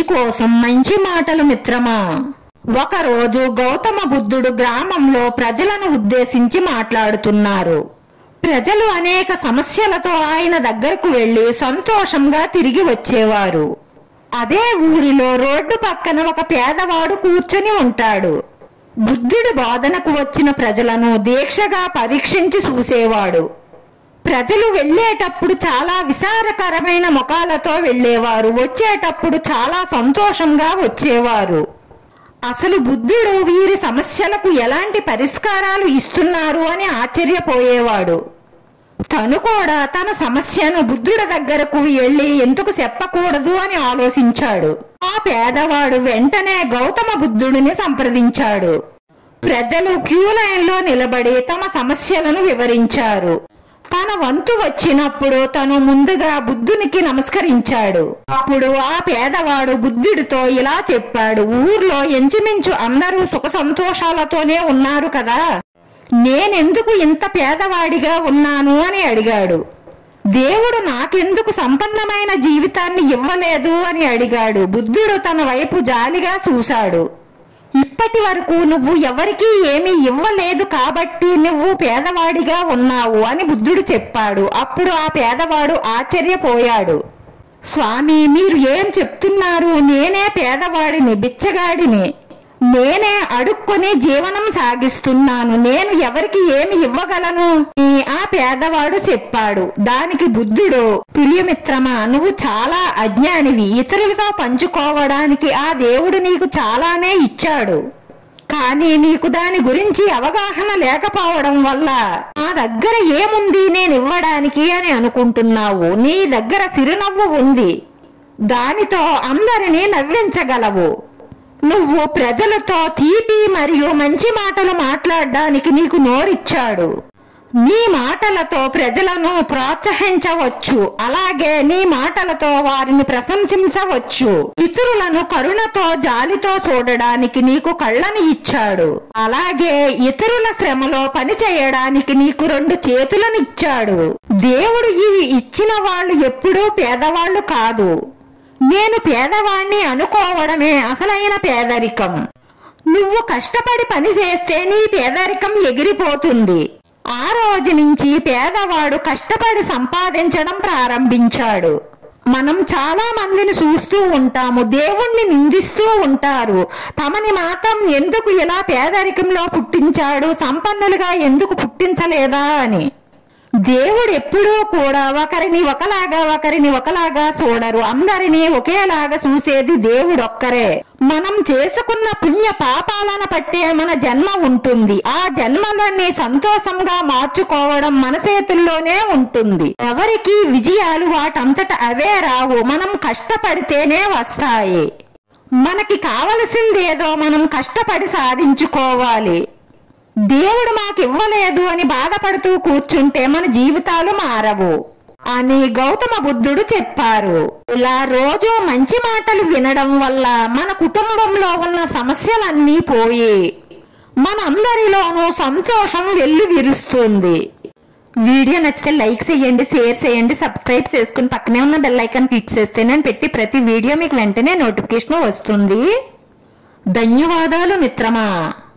కోసం మంచి మాటలు మిత్రమా ఒకరోజు గౌతమ బుద్ధుడు గ్రామంలో ప్రజలను ఉద్దేశించి మాట్లాడుతున్నారు ప్రజలు అనేక సమస్యలతో ఆయన దగ్గరకు వెళ్లి సంతోషంగా తిరిగి వచ్చేవారు అదే ఊరిలో రోడ్డు పక్కన ఒక పేదవాడు కూర్చొని ఉంటాడు బుద్ధుడి బోధనకు వచ్చిన ప్రజలను దీక్షగా పరీక్షించి చూసేవాడు ప్రజలు వెళ్ళేటప్పుడు చాలా విచారకరమైన ముఖాలతో వెళ్ళేవారు వచ్చేటప్పుడు చాలా సంతోషంగా వచ్చేవారు అసలు బుద్ధుడు వీరి సమస్యలకు ఎలాంటి పరిష్కారాలు ఇస్తున్నారు అని ఆశ్చర్యపోయేవాడు తను కూడా తన సమస్యను బుద్ధుడి దగ్గరకు వెళ్ళి ఎందుకు చెప్పకూడదు అని ఆలోచించాడు ఆ పేదవాడు వెంటనే గౌతమ బుద్ధుడిని సంప్రదించాడు ప్రజలు క్యూ లైన్లో నిలబడి తమ సమస్యలను వివరించారు తన వంతు వచ్చినప్పుడు తను ముందుగా బుద్ధునికి నమస్కరించాడు అప్పుడు ఆ పేదవాడు బుద్ధుడితో ఇలా చెప్పాడు ఊర్లో ఎంచుమించు అందరూ సుఖ సంతోషాలతోనే ఉన్నారు కదా నేనెందుకు ఇంత పేదవాడిగా ఉన్నాను అని అడిగాడు దేవుడు నాకెందుకు సంపన్నమైన జీవితాన్ని ఇవ్వలేదు అని అడిగాడు బుద్ధుడు తన వైపు జాలిగా చూశాడు ఇప్పటి వరకు నువ్వు ఎవరికీ ఏమీ ఇవ్వలేదు కాబట్టి నువ్వు పేదవాడిగా ఉన్నావు అని బుద్ధుడు చెప్పాడు అప్పుడు ఆ పేదవాడు ఆశ్చర్యపోయాడు స్వామి మీరు ఏం చెప్తున్నారు నేనే పేదవాడిని బిచ్చగాడిని నేనే అడుక్కొని జీవనం సాగిస్తున్నాను నేను ఎవరికి ఏమి ఇవ్వగలను అని ఆ పేదవాడు చెప్పాడు దానికి బుద్ధుడు ప్రియమిత్రమా నువ్వు చాలా అజ్ఞానివి ఇతరులతో పంచుకోవడానికి ఆ దేవుడు నీకు చాలానే ఇచ్చాడు కానీ నీకు దాని గురించి అవగాహన లేకపోవడం వల్ల నా దగ్గర ఏముంది నేను ఇవ్వడానికి అని అనుకుంటున్నావు నీ దగ్గర సిరునవ్వు ఉంది దానితో అందరినీ నవ్వించగలవు నువ్వు ప్రజలతో తీపి మరియు మంచి మాటలు మాట్లాడడానికి నీకు నోరిచ్చాడు నీ మాటలతో ప్రజలను ప్రోత్సహించవచ్చు అలాగే నీ మాటలతో వారిని ప్రశంసించవచ్చు ఇతరులను కరుణతో జాలితో చూడడానికి నీకు కళ్ళని ఇచ్చాడు అలాగే ఇతరుల శ్రమలో పని చేయడానికి నీకు రెండు చేతులను ఇచ్చాడు దేవుడు ఇవి ఇచ్చిన వాళ్ళు ఎప్పుడూ పేదవాళ్ళు కాదు నేను పేదవాణ్ణి అనుకోవడమే అసలైన పేదరికం నువ్వు కష్టపడి పని చేస్తే నీ పేదరికం ఎగిరిపోతుంది ఆ రోజు నుంచి పేదవాడు కష్టపడి సంపాదించడం ప్రారంభించాడు మనం చాలా మందిని చూస్తూ ఉంటాము దేవుణ్ణి నిందిస్తూ ఉంటారు తమని మాత్రం ఎందుకు ఇలా పేదరికంలో పుట్టించాడు సంపన్నులుగా ఎందుకు పుట్టించలేదా అని దేవుడు ఎప్పుడూ కూడా ఒకరిని ఒకలాగా ఒకరిని ఒకలాగా చూడరు అందరినీ ఒకేలాగా చూసేది దేవుడు ఒక్కరే మనం చేసుకున్న పుణ్య పాపాలను పట్టే మన జన్మ ఉంటుంది ఆ జన్మలన్నీ సంతోషంగా మార్చుకోవడం మన చేతుల్లోనే ఉంటుంది ఎవరికి విజయాలు వాటంతట అవే రావు మనం కష్టపడితేనే వస్తాయి మనకి కావలసిందేదో మనం కష్టపడి సాధించుకోవాలి దేవుడు మాకు ఇవ్వలేదు అని బాధపడుతూ కూర్చుంటే మన జీవితాలు మారవు అని గౌతమ బుద్ధుడు చెప్పారు ఇలా రోజు మంచి మాటలు వినడం వల్ల మన కుటుంబంలో ఉన్న సమస్యలన్నీ పోయి మనందరిలోనూ సంతోషం వెల్లి విరుస్తుంది వీడియో నచ్చితే లైక్ చేయండి షేర్ చేయండి సబ్స్క్రైబ్ చేసుకుని పక్కనే ఉన్న బెల్ ఐకాన్ క్లిక్ చేస్తే నేను పెట్టి ప్రతి వీడియో మీకు వెంటనే నోటిఫికేషన్ వస్తుంది ధన్యవాదాలు మిత్రమా